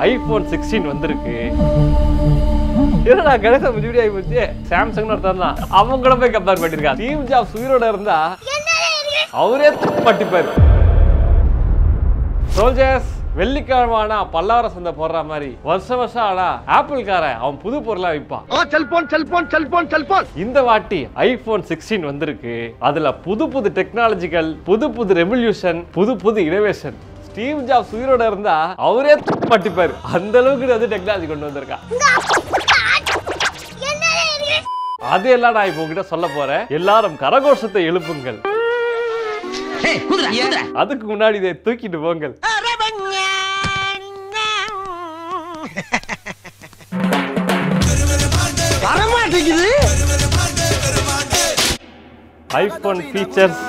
IPhone sixteen வந்திருக்கு என்னடா கணேசன் முஜிபடி ஆகி போச்சு சாம்சங்னு ஒருத்தர் தான் அவங்க கூட போய் கம்பேர் பண்ணிருக்கான் ஸ்டீவ் ஜாப்ஸ் உயிரோட இருந்தா அவரே பட்டிப்பாரு சோல்ஜர்ஸ் வெள்ளிக்கிழமானா பல்லாவர சந்தை போடுற மாதிரி வருஷம் வருஷம் ஆனா ஆப்பிள் காரன் அவன் புது பொருளா விற்பான் செல்போன் செல்போன் செல்போன் செல்போன் இந்த வாட்டி ஐபோன் சிக்ஸ்டீன் வந்திருக்கு அதுல புது புது டெக்னாலஜிகள் புது புது ரெவல்யூஷன் புது புது இனோவேஷன் ஸ்டீவ் ஜாப்ஸ் உயிரோட இருந்தா அவரே பட்டிப்பாரு அந்த அளவுக்கு அது டெக்னாலஜி கொண்டு வந்திருக்கான் அது எல்லாம் நான் இப்போ உங்ககிட்ட சொல்ல போறேன் எல்லாரும் கரகோஷத்தை எழுப்புங்கள் அதுக்கு முன்னாடி இதை தூக்கிட்டு போங்கள் வரமாட்டேங்குது ஐபோன் ஃபீச்சர்ஸ்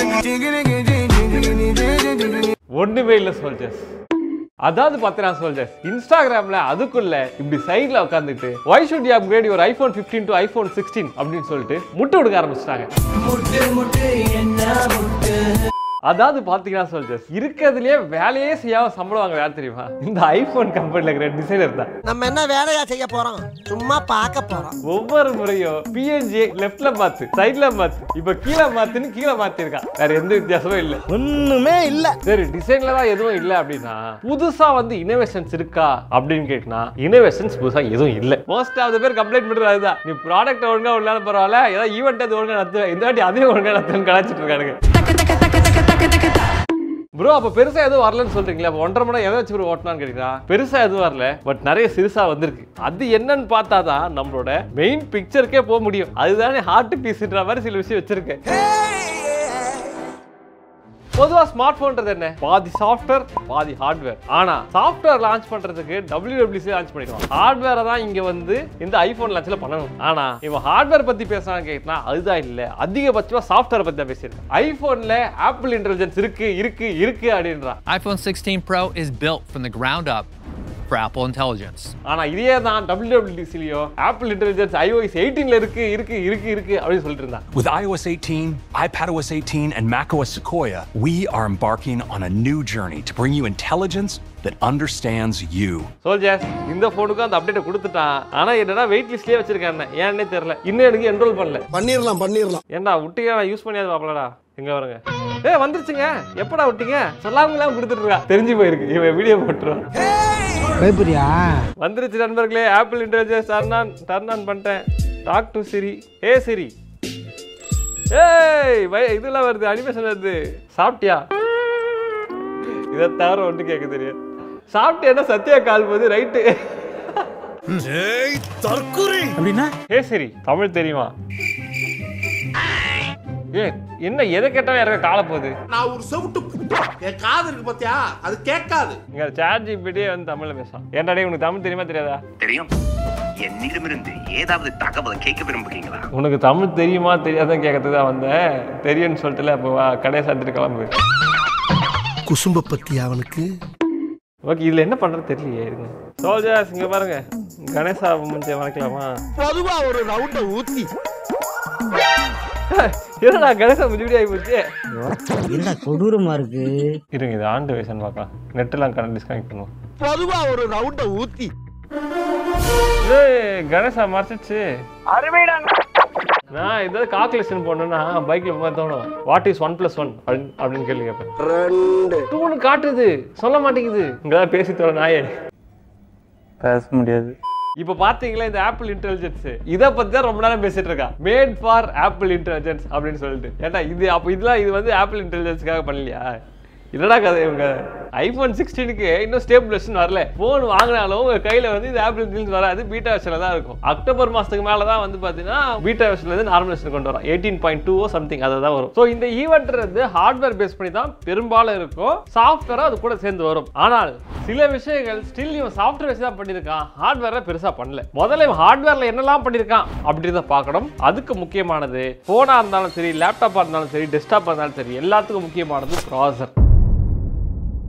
ஒண்ணுமே இல்ல சோல்ஜர்ஸ் அதாவது பார்த்தீங்கன்னா சோல்ஜர்ஸ் இன்ஸ்டாகிராம்ல அதுக்குள்ள இப்படி சைடுல உட்காந்துட்டு why should you upgrade your iPhone 15 to iPhone 16 அப்படின்னு சொல்லிட்டு முட்டை கொடுக்க ஆரம்பிச்சிட்டாங்க அதாவது பாத்தீங்கன்னா சோல்ஜர்ஸ் இருக்கிறதுலயே வேலையே செய்யாம சம்பளம் வாங்க யார் தெரியுமா இந்த ஐபோன் கம்பெனில இருக்கிற டிசைனர் தான் நம்ம என்ன வேலையா செய்ய போறோம் சும்மா பார்க்க போறோம் ஒவ்வொரு முறையும் பிஎன்ஜி லெஃப்ட்ல மாத்து சைடுல மாத்து இப்ப கீழே மாத்துன்னு கீழே மாத்திருக்கான் வேற எந்த வித்தியாசமும் இல்ல ஒண்ணுமே இல்ல சரி டிசைன்ல தான் எதுவும் இல்ல அப்படின்னா புதுசா வந்து இனோவேஷன்ஸ் இருக்கா அப்படின்னு கேட்டினா இனோவேஷன்ஸ் புதுசா எதுவும் இல்ல மோஸ்ட் ஆஃப் பேர் கம்ப்ளைண்ட் பண்றது அதுதான் நீ ப்ராடக்ட் ஒழுங்கா உள்ளாலும் பரவாயில்ல ஏதாவது ஈவெண்ட் அது ஒழுங்கா நடத்து இந்த வாட்டி அதே ஒழுங்கா நடத்துன்னு கலாச்சிட்டு இருக்கானுங்க ப்ரோ அப்ப பெருசா எதுவும் வரலன்னு சொல்றீங்களா அப்ப ஒன்றரை மணி நேரம் எதை வச்சு ப்ரோ ஓட்டலாம்னு கேட்டீங்களா பெருசா எதுவும் வரல பட் நிறைய சிறுசா வந்திருக்கு அது என்னன்னு பார்த்தாதான் நம்மளோட மெயின் பிக்சருக்கே போக முடியும் அதுதானே ஹார்ட் பீஸ்ன்ற மாதிரி சில விஷயம் வச்சிருக்கேன் பொதுவா ஸ்மார்ட் போன்றது என்ன பாதி சாஃப்ட்வேர் பாதி ஹார்ட்வேர் ஆனா சாஃப்ட்வேர் லான்ச் பண்றதுக்கு WWDC லான்ச் பண்ணிடுவான் ஹார்ட்வேரை தான் இங்க வந்து இந்த ஐபோன் லான்ச்ல பண்ணணும் ஆனா இவன் ஹார்ட்வேர் பத்தி பேசுறான்னு கேட்டா அதுதான் இல்ல அதிகபட்சமா சாஃப்ட்வேர் பத்தி தான் பேசியிருக்கான் ஐபோன்ல ஆப்பிள் இன்டெலிஜென்ஸ் இருக்கு இருக்கு இருக்கு அப்படின்றான் iPhone 16 Pro is built from the ground up for Apple Intelligence. ஆனா இதே தான் WWDCலயோ ஆப்பிள் இன்டெலிஜென்ஸ் iOS 18ல இருக்கு இருக்கு இருக்கு இருக்கு அப்படின்னு சொல்லிட்டு இருந்தான் With iOS 18, iPadOS 18, and macOS Sequoia, we are embarking on a new journey to bring you intelligence that understands you. Soldiers இந்த போனுக்கு அந்த அப்டேட் கொடுத்துட்டான் ஆனா என்னடா வெயிட் லிஸ்ட்லயே வச்சிருக்கானே ஏன்னே தெரியல இன்னும் எனக்கு என்ரோல் பண்ணல பண்ணிரலாம் பண்ணிரலாம் ஏன்டா விட்டீங்க நான் யூஸ் பண்ணியாது பாப்பலடா எங்க வருங்க ஏ வந்துருச்சுங்க எப்படா விட்டீங்க சொல்லாமலாம் கொடுத்துட்டு இருக்கா தெரிஞ்சு போயிருக்கு இவன் வீடியோ போட்டுருவான் பயப்படியா வந்துருச்சு நண்பர்களே Apple intelligence turn on turn on பண்ணிட்டேன் talk to Siri hey Siri hey why இதெல்லாம் வருது அனிமேஷன் வருது சாப்பிட்டியா இதை தவிர ஒன்று கேட்க தெரியும் சாப்பிட்டியா சத்யா கால் போது ரைட்டு அப்படின்னா ஏ சரி தமிழ் தெரியுமா ஏ என்ன எதை கேட்டாலும் யாருக்க கால போகுது நான் ஒரு செவிட்டு புட்டு. என் காது இருக்கு பாத்தியா அது கேட்காது இங்க சாட் ஜிபிடியே வந்து தமிழ்ல பேசுறான் ஏன்டா டேய் உனக்கு தமிழ் தெரியுமா தெரியாதா தெரியும் என்னிடமிருந்து ஏதாவது தகவலை கேட்க விரும்புகிறீங்களா உனக்கு தமிழ் தெரியுமா தெரியாதான் கேட்கறதுக்கு தான் வந்தேன் தெரியும்னு சொல்லிட்டுல அப்போ வா கடையை சாத்திட்டு கிளம்பு குசும்ப பத்தி அவனுக்கு ஓகே இதுல என்ன பண்றது தெரியலையே இருங்க சோல்ஜர்ஸ் இங்க பாருங்க கணேசா முடிஞ்ச வணக்கலாமா பொதுவா ஒரு ரவுண்ட ஊத்தி என்னடா கணேசா முடிவு ஆகி போச்சு என்ன கொடூரமா இருக்கு இருங்க இது ஆண்டு வயசுன்னு பார்க்கலாம் நெட்டெல்லாம் கரண்ட் டிஸ்கனெக்ட் பண்ணுவோம் பொதுவா ஒரு ரவுண்ட ஊத்தி ஏய் கணேசா மறைச்சிச்சு நான் ஏதாவது கால்குலேஷன் பண்ணணும்னா பைக்ல போய் தோணும் what is one plus one அப்படின்னு கேள்வி கேட்பேன் ரெண்டு டூன்னு காட்டுது சொல்ல மாட்டேங்குது இங்கதான் பேசி தோற நாயே பேச முடியாது இப்போ பாத்தீங்களா இந்த ஆப்பிள் இன்டெலிஜென்ஸ் இத பத்தி தான் ரொம்ப நேரம் பேசிட்டு இருக்கா மேட் ஃபார் ஆப்பிள் இன்டெலிஜென்ஸ் அப்படின்னு சொல்லிட்டு ஏன்னா இது அப்போ இதெல்லாம் இது வந்து ஆப்பிள் இன்டெலிஜென்ஸ்க்காக பண்ணலையா இல்லடா கதை இவங்க ஐபோன் சிக்ஸ்டீனுக்கு இன்னும் ஸ்டேபிள் வெர்ஷன் வரல ஃபோன் வாங்கினாலும் உங்க கையில வந்து இது ஆப்பிள் இன்டெலிஜென்ஸ் வராது பீட்டா வெர்ஷன்ல தான் இருக்கும் அக்டோபர் மாசத்துக்கு மேல தான் வந்து பாத்தீங்கன்னா பீட்டா வெர்ஷன்ல இருந்து நார்மல் வெர்ஷன் கொண்டு வரும் எயிட்டீன் பாயிண்ட் டூ சம்திங் அதை தான் வரும் ஸோ இந்த ஈவெண்ட் வந்து ஹார்ட்வேர் பேஸ் பண்ணி தான் பெரும்பாலும் இருக்கும் சாஃப்ட்வேரும் அது கூட சேர்ந்து வரும் ஆனால் சில விஷயங்கள் ஸ்டில் இவன் சாஃப்ட்வேர் வச்சு தான் பண்ணியிருக்கான் ஹார்ட்வேரை பெருசா பண்ணல முதல்ல இவன் ஹார்ட்வேர்ல என்னெல்லாம் பண்ணியிருக்கான் அப்படின்றத பார்க்கணும் அதுக்கு முக்கியமானது போனா இருந்தாலும் சரி லேப்டாப்பா இருந்தாலும் சரி டெஸ்க்டாப்பா இருந்தாலும் சரி எல்லாத்துக்கும் முக்கியமானது ப்ராசர்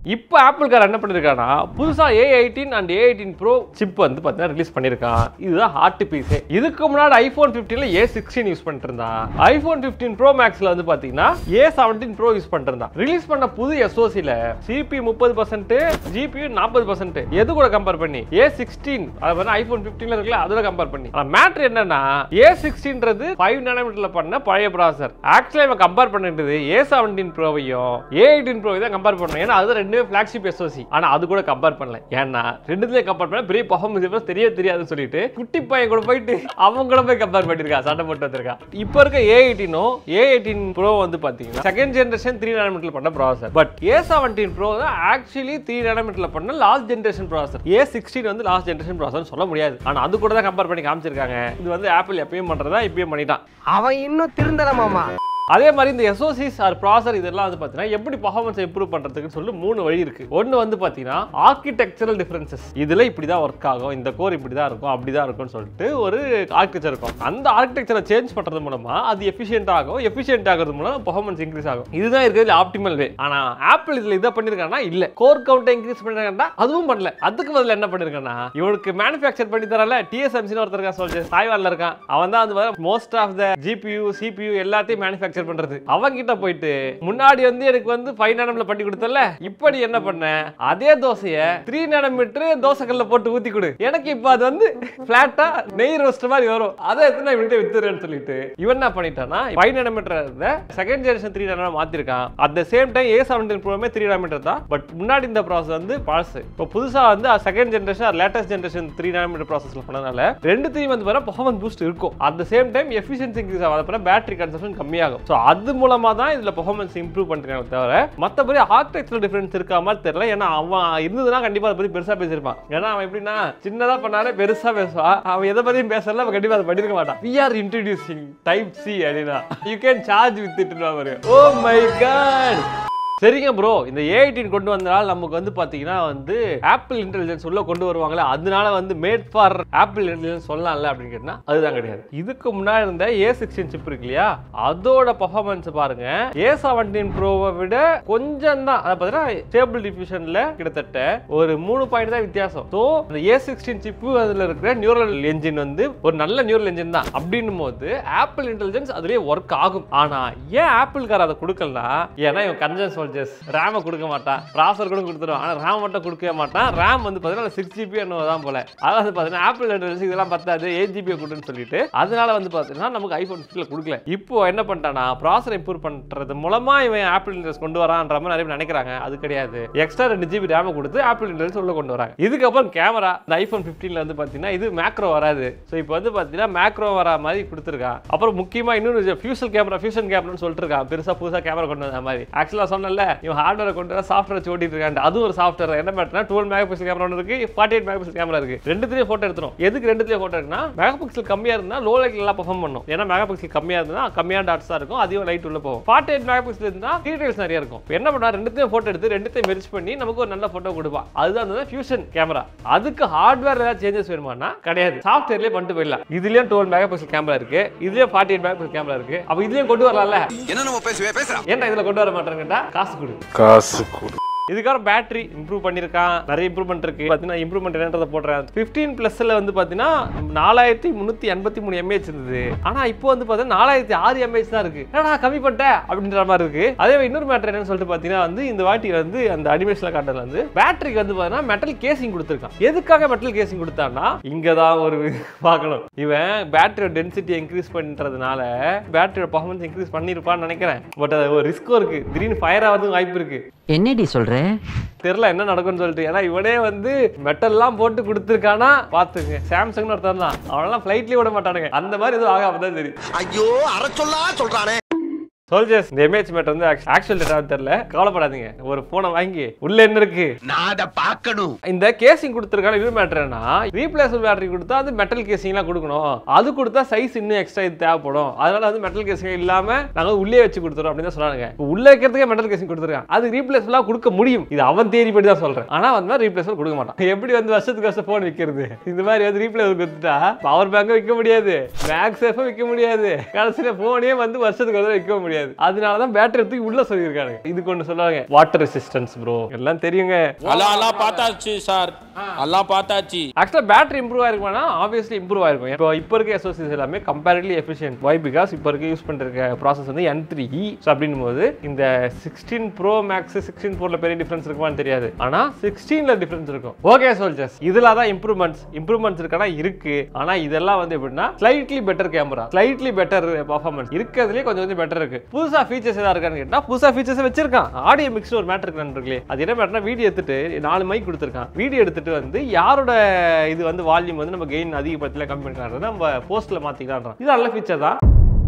இப்போ ஆப்பிள் கார் என்ன பண்ணிருக்கானா புதுசா A eighteen and A eighteen pro chip வந்து பார்த்தீங்கன்னா ரிலீஸ் பண்ணியிருக்கான் இதுதான் ஹார்ட் பீஸ் இதுக்கு முன்னாடி ஐபோன் ஃபிஃப்டீன்ல ஏ சிக்ஸ்டீன் யூஸ் பண்ணிட்டு இருந்தான் ஐபோன் ஃபிஃப்டீன் ப்ரோ மேக்ஸ்ல வந்து பாத்தீங்கன்னா ஏ செவன்டீன் ப்ரோ யூஸ் பண்ணிட்டு இருந்தான் ரிலீஸ் பண்ண புது எஸ்ஓசில சிபி முப்பது பர்சன்ட் ஜிபி நாற்பது பர்சன்ட் எது கூட கம்பேர் பண்ணி ஏ சிக்ஸ்டீன் அது வந்து ஐபோன் ஃபிஃப்டீன்ல இருக்குல்ல அதோட கம்பேர் பண்ணி ஆனா மேட்ரு என்னன்னா ஏ சிக்ஸ்டீன்றது ஃபைவ் நானோமீட்டர்ல பண்ண பழைய ப்ராசர் ஆக்சுவலா இவன் கம்பேர் பண்ணிட்டு ஏ செவன்டீன் ப்ரோவையும் ஏ எயிட்டீன் ப்ரோ தான் கம்பேர் பண்ணணும் ஏன்னா அது ரெண்டுமே ஃபிளாக்ஷிப் எஸ்ஓசி ஆனா அது கூட கம்பேர் பண்ணல ஏன்னா ரெண்டுத்துலயும் கம்பேர் பண்ண பெரிய பர்ஃபார்மன்ஸ் டிஃபரன்ஸ் தெரிய தெரியாதுன்னு சொல்லிட்டு குட்டி பையன் கூட போயிட்டு அவங்க கூட போய் கம்பேர் பண்ணிருக்கா சண்டை போட்டு வந்திருக்கா இப்போ இருக்க ஏ எயிட்டீனோ ஏ எயிட்டீன் ப்ரோ வந்து பாத்தீங்கன்னா செகண்ட் ஜென்ரேஷன் த்ரீ நானோமீட்டர்ல பண்ண processor but A seventeen pro தான் ஆக்சுவலி த்ரீ நானோமீட்டர்ல பண்ண last generation processor A sixteen வந்து லாஸ்ட் ஜென்ரேஷன் ப்ராசர் சொல்ல முடியாது ஆனா அது கூட தான் கம்பேர் பண்ணி காமிச்சிருக்காங்க இது வந்து ஆப்பிள் எப்பயும் பண்றதா இப்பயும் பண்ணிட்டான் அவன் இன்னும் திருந்தல மாமா அதே மாதிரி இந்த எஸ்ஓசிஸ் ஆர் ப்ராசர் இதெல்லாம் வந்து பார்த்தீங்கன்னா எப்படி பர்ஃபார்மன்ஸ் இம்ப்ரூவ் பண்ணுறதுக்குன்னு சொல்லி மூணு வழி இருக்கு ஒன்று வந்து பார்த்தீங்கன்னா ஆர்கிடெக்சரல் டிஃபரன்சஸ் இதில் இப்படி தான் ஒர்க் ஆகும் இந்த கோர் இப்படி தான் இருக்கும் அப்படி தான் இருக்கும்னு சொல்லிட்டு ஒரு ஆர்கிடெக்சர் இருக்கும் அந்த ஆர்கிடெக்சரை சேஞ்ச் பண்ணுறது மூலமா அது எஃபிஷியன்ட் ஆகும் எஃபிஷியன்ட் ஆகிறது மூலம் பர்ஃபார்மன்ஸ் இன்க்ரீஸ் ஆகும் இதுதான் இருக்கிறது ஆப்டிமல் வே ஆனால் ஆப்பிள் இதில் இதை பண்ணியிருக்காங்கன்னா இல்லை கோர் கவுண்டை இன்க்ரீஸ் பண்ணிருக்காங்கன்னா அதுவும் பண்ணல அதுக்கு பதில் என்ன பண்ணிருக்கான்னா இவனுக்கு மேனுஃபேக்சர் பண்ணி தரல டிஎஸ்எம்சின்னு ஒருத்தர் இருக்கான் சொல்லி தாய்வான்ல இருக்கான் அவன் தான் வந்து most of the GPU CPU எல்லாத்தையும் மேனுஃபேக்சர் பண்றது அவன் கிட்ட போயிட்டு முன்னாடி வந்து எனக்கு வந்து ஃபைவ் நேனம்ல பண்ணி கொடுத்தல இப்படி என்ன பண்ண அதே தோசைய த்ரீ நேனோமீட்டர் தோசைக்கல்ல போட்டு ஊத்தி கொடு எனக்கு இப்போ அது வந்து பிளாட்டா நெய் ரோஸ்ட் மாதிரி வரும் அதை எடுத்து நான் இவன்கிட்ட வித்துறேன்னு சொல்லிட்டு இவன் என்ன பண்ணிட்டானா five nanometer second generation three nano மாத்திருக்கான் at the same time A seventeen ப்ரோமே த்ரீ நேனோமீட்டர் தான் பட் முன்னாடி இந்த ப்ராசஸ் வந்து பழசு இப்போ புதுசா வந்து second generation latest generation three nanometer ப்ராசஸ்ல பண்ணனால ரெண்டுத்தையும் வந்து பார்த்தா பர்ஃபார்மன்ஸ் பூஸ்ட் இருக்கும் at the same time efficiency increase ஆகும் அப்புறம் பேட்டரி கன்சப்ஷன் கம்மியாகும் ஸோ அது மூலமா தான் இதுல பெர்ஃபார்மன்ஸ் இம்ப்ரூவ் பண்றாங்க தவிர மத்தபடி ஆர்கிடெக்சரல் டிஃபரன்ஸ் இருக்கா மாதிரி தெரியல ஏன்னா அவன் இருந்ததுன்னா கண்டிப்பா அதை பத்தி பெருசா பேசியிருப்பான் ஏன்னா அவன் எப்படின்னா சின்னதா பண்ணாலே பெருசா பேசுவான் அவன் எதை பத்தியும் பேசல அவன் கண்டிப்பா அதை பண்ணிருக்க மாட்டான் we are introducing type C அப்படின்னா you can charge with it oh my God சரிங்க ப்ரோ இந்த ஏ எயிட்டீன் கொண்டு வந்தனால நமக்கு வந்து பாத்தீங்கன்னா வந்து ஆப்பிள் இன்டெலிஜென்ஸ் உள்ள கொண்டு வருவாங்களே அதனால வந்து மேட் ஃபார் ஆப்பிள் இன்டெலிஜென்ஸ் சொல்லலாம்ல அப்படின்னு கேட்டா அதுதான் கிடையாது இதுக்கு முன்னாடி இருந்த ஏ சிக்ஸ்டீன் சிப் இருக்கு இல்லையா அதோட பர்ஃபார்மன்ஸ் பாருங்க ஏ செவன்டீன் ப்ரோவை விட கொஞ்சம் தான் அதை பார்த்தீங்கன்னா ஸ்டேபிள் டிஃபியூஷன்ல கிட்டத்தட்ட ஒரு மூணு பாயிண்ட் தான் வித்தியாசம் ஸோ இந்த ஏ சிக்ஸ்டீன் சிப்பு அதில் இருக்கிற நியூரல் என்ஜின் வந்து ஒரு நல்ல நியூரல் என்ஜின் தான் அப்படின்னும் போது ஆப்பிள் இன்டெலிஜென்ஸ் அதுலயே ஒர்க் ஆகும் ஆனா ஏன் ஆப்பிள் கார் அதை கொடுக்கலனா ஏன்னா இவன் கன்ஜன் சோல்ஜர்ஸ் ரேமை கொடுக்க மாட்டான் ப்ராசர் கூட கொடுத்துருவான் ஆனால் ரேம் மட்டும் கொடுக்கவே மாட்டான் ரேம் வந்து பார்த்தீங்கன்னா சிக்ஸ் ஜிபி என்னவோ தான் போல அதாவது பார்த்தீங்கன்னா ஆப்பிள் இன்டெலிஜென்ஸ் இதெல்லாம் பத்தாது எயிட் ஜிபி கொடுன்னு சொல்லிட்டு அதனால வந்து பார்த்தீங்கன்னா நமக்கு ஐஃபோன் ஃபிஃப்டில் கொடுக்கல இப்போ என்ன பண்ணிட்டானா ப்ராசர் இம்ப்ரூவ் பண்ணுறது மூலமா இவன் ஆப்பிள் இன்டெலிஜென்ஸ் கொண்டு வரான்ற மாதிரி நிறைய பேர் நினைக்கிறாங்க அது கிடையாது எக்ஸ்ட்ரா ரெண்டு ஜிபி ரேமை கொடுத்து ஆப்பிள் இன்டெலிஜென்ஸ் உள்ள கொண்டு வராங்க இதுக்கப்புறம் கேமரா இந்த ஐஃபோன் ஃபிஃப்டீன்ல வந்து பார்த்தீங்கன்னா இது மேக்ரோ வராது ஸோ இப்போ வந்து பார்த்தீங்கன்னா மேக்ரோ வரா மாதிரி கொடுத்துருக்கான் அப்புறம் முக்கியமாக இன்னொரு ஃபியூசல் கேமரா ஃபியூஷன் கேமரான்னு சொல்லிட்டு இருக்கான் பெருசாக புதுசாக கேமரா கொண்டு வந்த மாதிரி ஆக்சுவலாக சொன்னல இவன் ஹார்ட்வேரை கொண்டு வர சாஃப்ட்வேர் வச்சு ஓட்டிட்டு இருக்காங்க அதுவும் ஒரு சாஃப்ட்வேர் என்ன மேட்டர்னா டுவெல் மெகா பிக்சல் கேமரா ஒன்று இருக்கு forty eight megapixel camera இருக்கு ரெண்டுத்துலேயும் ஃபோட்டோ எடுத்துரும் எதுக்கு ரெண்டுத்துலேயும் ஃபோட்டோ இருக்குன்னா மெகா பிக்சல் கம்மியாக இருந்தால் லோ லைட் நல்லா பர்ஃபார்ம் பண்ணும் ஏன்னா மெகா பிக்சல் கம்மியாக இருந்தால் கம்மியான டாட்ஸ் தான் இருக்கும் அதிகம் லைட் உள்ள போகும் ஃபார்ட்டி எயிட் மெகா பிக்சல் இருந்தால் டீடைல்ஸ் நிறைய இருக்கும் இப்ப என்ன பண்ணா ரெண்டுத்தையும் ஃபோட்டோ எடுத்து ரெண்டுத்தையும் மெர்ஜ் பண்ணி நமக்கு ஒரு நல்ல ஃபோட்டோ கொடுப்பான் அதுதான் அந்த ஃபியூஷன் கேமரா அதுக்கு ஹார்ட்வேர் ஏதாவது சேஞ்சஸ் வேணுமானா கிடையாது சாஃப்ட்வேர்லேயே பண்ணிட்டு போயிடலாம் இதுலயும் டுவெல் மெகா பிக்சல் கேமரா இருக்கு இதுலயும் forty eight megapixel camera இருக்கு அப்ப இதுலயும் கொண்டு வரலாம்ல என்ன நம்ம பேசுவே பேசுறோம் ஏன்டா இதுல கொண்டு வர மாட்டேங்கடா காசு கொடு காசு கொடு இதுக்கப்புறம் பேட்டரி இம்ப்ரூவ் பண்ணியிருக்கான் நிறைய இம்ப்ரூவ்மெண்ட் இருக்கு பார்த்தீங்கன்னா இம்ப்ரூவ்மெண்ட் என்னன்றதை போடுறேன் ஃபிஃப்டீன் ப்ளஸ்ல வந்து பார்த்தீங்கன்னா நாலாயிரத்தி முந்நூற்றி எண்பத்தி மூணு எம்ஏஹெச் இருந்தது ஆனால் இப்போ வந்து பார்த்தீங்கன்னா நாலாயிரத்தி ஆறு எம்ஏஹெச் தான் இருக்கு என்னடா கம்மி பண்ணிட்டேன் அப்படின்ற மாதிரி இருக்கு அதே மாதிரி இன்னொரு மேட்டர் என்னன்னு சொல்லிட்டு பார்த்தீங்கன்னா வந்து இந்த வாட்டி வந்து அந்த அனிமேஷன்ல காட்டுறதுல வந்து பேட்டரிக்கு வந்து பார்த்தீங்கன்னா மெட்டல் கேசிங் கொடுத்துருக்கான் எதுக்காக மெட்டல் கேசிங் கொடுத்தான்னா இங்கே தான் ஒரு பார்க்கணும் இவன் பேட்டரியோட டென்சிட்டி இன்க்ரீஸ் பண்ணுறதுனால பேட்டரியோட பர்ஃபார்மன்ஸ் இன்க்ரீஸ் பண்ணியிருப்பான்னு நினைக்கிறேன் பட் அது ஒரு ரிஸ்க்கும் இருக்கு திடீர்னு ஃபயர் ஆகிறதுக்கு வாய்ப்பு இருக்கு என்னடி சொல்ற தெரியல என்ன நடக்கும்னு சொல்லிட்டு ஏன்னா இவனே வந்து மெட்டல்லாம் போட்டு கொடுத்துருக்கானா பாத்துங்க சாம்சங்னு ஒருத்தன் தான் அவனெல்லாம் ஃபிளைட்லயே விட மாட்டானுங்க அந்த மாதிரி எதுவும் ஆகாம தான் சரி ஐயோ அற சொல்லா சொல்றானே சோல்ஜர்ஸ் இந்த எம்ஏஹெச் மேட் வந்து ஆக்சுவல் டேட்டா தெரியல கவலைப்படாதீங்க ஒரு போனை வாங்கி உள்ள என்ன இருக்கு நான் அதை பார்க்கணும் இந்த கேசிங் கொடுத்துருக்கான இது மேட்டர்னா ரீப்ளேசபிள் பேட்டரி கொடுத்தா அது மெட்டல் கேசிங்லாம் கொடுக்கணும் அது கொடுத்தா சைஸ் இன்னும் எக்ஸ்ட்ரா இது தேவைப்படும் அதனால வந்து மெட்டல் கேசிங் இல்லாம நாங்க உள்ளே வச்சு கொடுத்துறோம் அப்படின்னு தான் சொன்னாங்க இப்ப உள்ள வைக்கிறதுக்கே மெட்டல் கேசிங் கொடுத்துருக்காங்க அது ரீப்ளேசபிளா கொடுக்க முடியும் இது அவன் தேடி படி தான் சொல்றேன் ஆனா வந்து ரீப்ளேசபிள் கொடுக்க மாட்டான் எப்படி வந்து வருஷத்துக்கு வருஷம் போன் விற்கிறது இந்த மாதிரி வந்து ரீப்ளேஸ் கொடுத்துட்டா பவர் பேங்க் விற்க முடியாது பேக் சேஃபும் விற்க முடியாது கடைசியில போனே வந்து வருஷத்துக்கு ஒரு தடவை விற்க முடியாது முடியாது அதனால தான் பேட்டரி தூக்கி உள்ள சொல்லியிருக்காங்க இதுக்கு ஒன்று சொல்லுவாங்க வாட்டர் ரெசிஸ்டன்ஸ் ப்ரோ எல்லாம் தெரியுங்க எல்லாம் எல்லாம் பார்த்தாச்சு சார் எல்லாம் பார்த்தாச்சு ஆக்சுவலாக பேட்டரி இம்ப்ரூவ் ஆயிருக்கும்னா ஆப்வியஸ்லி இம்ப்ரூவ் ஆயிருக்கும் இப்போ இப்போ இருக்க எஸ்ஓசிஸ் எல்லாமே கம்பேரிட்லி எஃபிஷியன்ட் வை பிகாஸ் இப்போ இருக்க யூஸ் பண்ணிருக்க ப்ராசஸ் வந்து என் த்ரீ ஸோ அப்படின்னும் போது இந்த சிக்ஸ்டீன் ப்ரோ மேக்ஸ் சிக்ஸ்டீன் ப்ரோல பெரிய டிஃபரன்ஸ் இருக்குமான்னு தெரியாது ஆனால் சிக்ஸ்டீனில் டிஃபரன்ஸ் இருக்கும் ஓகே சோல்ஜர்ஸ் இதில் தான் இம்ப்ரூவ்மெண்ட்ஸ் இம்ப்ரூவ்மெண்ட்ஸ் இருக்கானா இருக்கு ஆனால் இதெல்லாம் வந்து எப்படின்னா slightly better camera slightly better performance இருக்கிறதுலே கொஞ்சம் கொஞ்சம் பெட்டர் இருக்கு புதுசா ஃபீச்சர்ஸ் ஏதாவது இருக்கான்னு கேட்டா புதுசா ஃபீச்சர்ஸ் வச்சிருக்கான் ஆடியோ மிக்ஸ் ஒரு மேட்டர் இருக்கு அது என்ன மேட்டர்னா வீடியோ எடுத்துட்டு நாலு மைக் கொடுத்துருக்கான் வீடியோ எடுத்துட்டு வந்து யாரோட இது வந்து வால்யூம் வந்து நம்ம கெயின் அதிகபட்சத்தில் கம்மி பண்ணிக்கலாம் நம்ம போஸ்ட்ல மாத்திக்கலாம் இது நல்ல ஃபீச்சர் தான்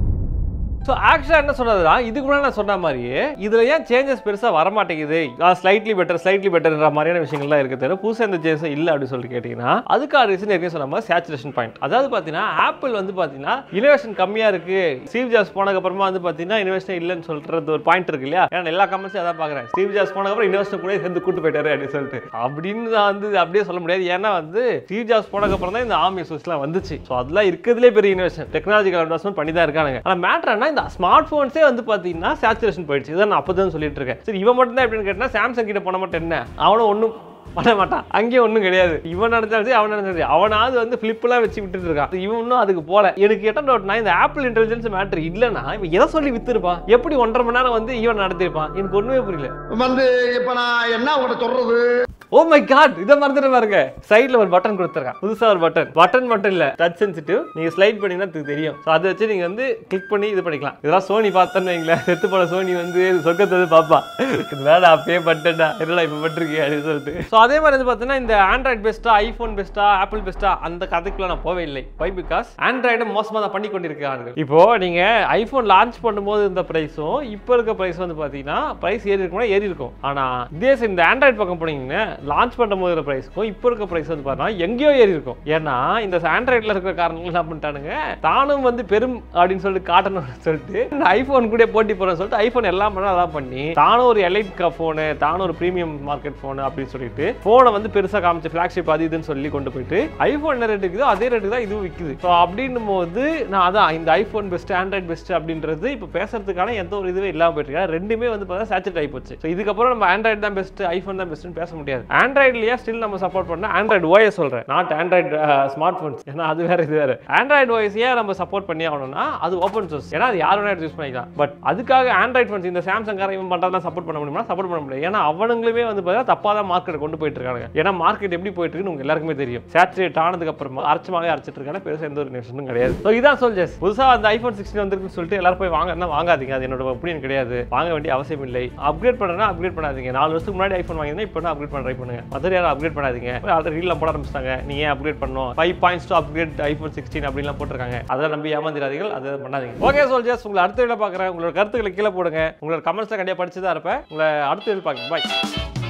ஸோ ஆக்சுவலாக என்ன சொன்னதுனா இதுக்கு முன்னாடி நான் சொன்ன மாதிரியே இதில் ஏன் சேஞ்சஸ் பெருசாக வரமாட்டேங்குது ஸ்லைட்லி பெட்டர் ஸ்லைட்லி பெட்டர்ன்ற மாதிரியான விஷயங்கள்லாம் இருக்கு தவிர புதுசாக எந்த சேஞ்சஸும் இல்லை அப்படின்னு சொல்லிட்டு கேட்டிங்கன்னா அதுக்கான ரீசன் ஏற்கனவே சொன்ன மாதிரி சேச்சுரேஷன் பாயிண்ட் அதாவது பார்த்தீங்கன்னா ஆப்பிள் வந்து பார்த்தீங்கன்னா இனோவேஷன் கம்மியாக இருக்கு ஸ்டீவ் ஜாஸ் போனதுக்கப்புறமா வந்து பார்த்தீங்கன்னா இனோவேஷன் இல்லைன்னு சொல்றது ஒரு பாயிண்ட் இருக்கு இல்லையா ஏன்னா எல்லா கமெண்ட்ஸும் அதான் பார்க்குறேன் ஸ்டீவ் ஜாஸ் போனதுக்கப்புறம் இனோவேஷன் கூட சேர்ந்து கூட்டு போயிட்டாரு அப்படின்னு சொல்லிட்டு அப்படின்னு நான் வந்து அப்படியே சொல்ல முடியாது ஏன்னா வந்து ஸ்டீவ் ஜாஸ் போனதுக்கப்புறம் தான் இந்த ஆம் எஸ்எஸ்லாம் வந்துச்சு ஸோ அதெல்லாம் இருக்கிறதுலே பெரிய இனோவேஷன் டெக்னாலஜிக்கல் அட்வான்ஸ்மெண்ட் பண்ணி தான் இருக்காங்க ஆனால் மேட்டர் என்ன இந்த ஸ்மார்ட் ஃபோன்ஸே வந்து பார்த்தீங்கன்னா சேச்சுரேஷன் போயிடுச்சு இதான் நான் அப்போ தான் சொல்லிட்டு இருக்கேன் சரி இவன் மட்டும் தான் எப்படின்னு கேட்டால் சாம்சங் கிட்ட போன மட்டும் என்ன அவனும் ஒன்றும் பண்ண மாட்டான் அங்கேயும் ஒன்றும் கிடையாது இவன் நடந்தாலும் சரி அவன் நடந்தாலும் சரி அவனாவது வந்து ஃபிளிப்லாம் வச்சு விட்டுட்டு இருக்கான் இவன் இன்னும் அதுக்கு போல எனக்கு எட்ட டவுட்னா இந்த ஆப்பிள் இன்டெலிஜென்ஸ் மேட்டர் இல்லைன்னா இவன் எதை சொல்லி வித்துருப்பான் எப்படி ஒன்றரை மணி நேரம் வந்து இவன் நடத்திருப்பான் எனக்கு ஒண்ணுமே புரியல வந்து இப்ப நான் என்ன உங்கள்ட்ட சொல்றது ஓ மை காட் இதை மறந்துட்டு பாருங்க சைடுல ஒரு பட்டன் கொடுத்துருக்கான் புதுசா ஒரு பட்டன் பட்டன் மட்டும் இல்ல டச் சென்சிட்டிவ் நீங்க ஸ்லைட் பண்ணீங்கன்னா அதுக்கு தெரியும் ஸோ அதை வச்சு நீங்க வந்து கிளிக் பண்ணி இது பண்ணிக்கலாம் இதெல்லாம் சோனி பார்த்தேன்னு வைங்களேன் செத்து போன சோனி வந்து சொர்க்கத்தை வந்து பார்ப்பா இதெல்லாம் நான் அப்பயே பட்டேன்டா என்னடா இப்போ பட்டிருக்கேன் அப்படின்னு சொல்லிட்டு ஸோ அதே மாதிரி வந்து பார்த்தீங்கன்னா இந்த ஆண்ட்ராய்ட் பெஸ்ட்டா ஐஃபோன் பெஸ்ட்டா ஆப்பிள் பெஸ்ட்டா அந்த கதைக்குள்ள நான் போவே இல்லை வை பிகாஸ் ஆண்ட்ராய்டு மோசமாக தான் பண்ணி கொண்டிருக்காங்க இப்போ நீங்க ஐஃபோன் லான்ச் பண்ணும்போது இந்த ப்ரைஸும் இப்போ இருக்க ப்ரைஸ் வந்து பார்த்தீங்கன்னா ப்ரைஸ் ஏறி இருக்கும்னா ஏறி இருக்கும் ஆனா இதே ச- இந்த ஆண்ட்ராய்ட் பக்கம் போனீங்கன்னா லான்ச் பண்ணும்போது இருக்கிற ப்ரைஸ்க்கும் இப்போ இருக்க ப்ரைஸ் வந்து பார்த்தீங்கன்னா எங்கேயோ ஏறி இருக்கும் ஏன்னா இந்த ஆண்ட்ராய்டில் இருக்கிற காரணங்கள் என்ன பண்ணிட்டானுங்க தானும் வந்து பெரும் அப்படின்னு சொல்லிட்டு காட்டணும்னு சொல்லிட்டு இந்த ஐஃபோன் கூட போட்டி போறேன்னு சொல்லிட்டு ஐஃபோன் எல்லாம் பண்ண அதான் பண்ணி தானும் ஒரு எலைட் ஃபோனு தானும் ஒரு ப்ரீமியம் மார்க்கெட் ஃபோனு அப்படின்னு சொல்லிட்டு ஃபோனை வந்து பெருசாக காமிச்சு ஃபிளாக்ஷிப் அது இதுன்னு சொல்லி கொண்டு போயிட்டு ஐஃபோன் என்ன ரேட் இருக்குதோ அதே ரேட்டுக்கு தான் இதுவும் விற்குது ஸோ அப்படின்னும் போது நான் அதான் இந்த ஐஃபோன் பெஸ்ட் ஆண்ட்ராய்ட் பெஸ்ட் அப்படின்றது இப்போ பேசுறதுக்கான எந்த ஒரு இதுவே இல்லாமல் போயிட்டு இருக்கு. ரெண்டுமே வந்து பார்த்தா சேச்சுரேட் ஆகி போச்சு ஸோ இதுக்கப்புறம் நம்ம ஆண்ட்ராய்டு தான் பெஸ்ட் ஐஃபோன் தான் பெஸ்ட்னு பேச முடியாது ஆண்ட்ராய்ட்லயே ஸ்டில் நம்ம சப்போர்ட் பண்ண ஆண்ட்ராய்டு ஓஎஸ் சொல்றேன் நாட் ஆண்ட்ராய்டு ஸ்மார்ட் ஃபோன்ஸ் ஏன்னா அது வேற இது வேற ஆண்ட்ராய்டு ஓஎஸ் ஏன் நம்ம சப்போர்ட் பண்ணி ஆகணும்னா அது ஓப்பன் சோர்ஸ் ஏன்னா அது யார் வேணா யூஸ் பண்ணிக்கலாம் பட் அதுக்காக ஆண்ட்ராய்ட் ஃபோன்ஸ் இந்த சாம்சங் கார இவன் பண்றதெல்லாம் சப்போர்ட் பண்ண முடியுமா சப்போர்ட் பண்ண முடியாது ஏன்னா அவனுங்களுமே வந்து பார்த்தா தப்பா தான் மார்க்கெட் கொண்டு போயிட்டு இருக்காங்க ஏன்னா மார்க்கெட் எப்படி போயிட்டு இருக்குன்னு உங்க எல்லாருக்குமே தெரியும் சேச்சுரேட் ஆனதுக்கு அப்புறமா அரைச்சமாவே அரைச்சிட்டு இருக்காங்க பெருசா எந்த ஒரு நிமிஷமும் கிடையாது ஸோ இதான் சொல்ஜஸ் புதுசா அந்த ஐஃபோன் சிக்ஸ்டின் வந்திருக்குன்னு சொல்லிட்டு எல்லாரும் போய் வாங்கன்னா வாங்காதீங்க அது என்னோட ஒப்பீனியன் கிடையாது வாங்க வேண்டிய அவசியம் இல்லை அப்கிரேட் பண்ணுறேன்னா அப்கிரேட் பண்ணாதீங்க நாலு வருஷத்துக்கு முன்னாடி ஐஃபோன் வாங்கினா இப்போ அப்கிரேட் பண்ண ட்ரை பண்ணுங்க மற்ற யாரும் அப்கிரேட் பண்ணாதீங்க ஆல்ரெடி ரீல்லாம் போட ஆரம்பிச்சிட்டாங்க நீ ஏன் அப்கிரேட் பண்ணணும் five points to upgrade iPhone sixteen அப்படிலாம் போட்டிருக்காங்க அதை நம்பி ஏமாந்திராதீர்கள் அதை பண்ணாதீங்க ஓகே சொல்ஜஸ் உங்களை அடுத்த வீடியோ பார்க்குறேன் உங்களோட கருத்துக்களை கீழே போடுங்க உங்களோட கமெண்ட்ஸை கண்டிப்பாக படிச்சு தான் இருப்பேன் உங்களை அடுத்த வீடியோ பார்க்குறேன் பாய்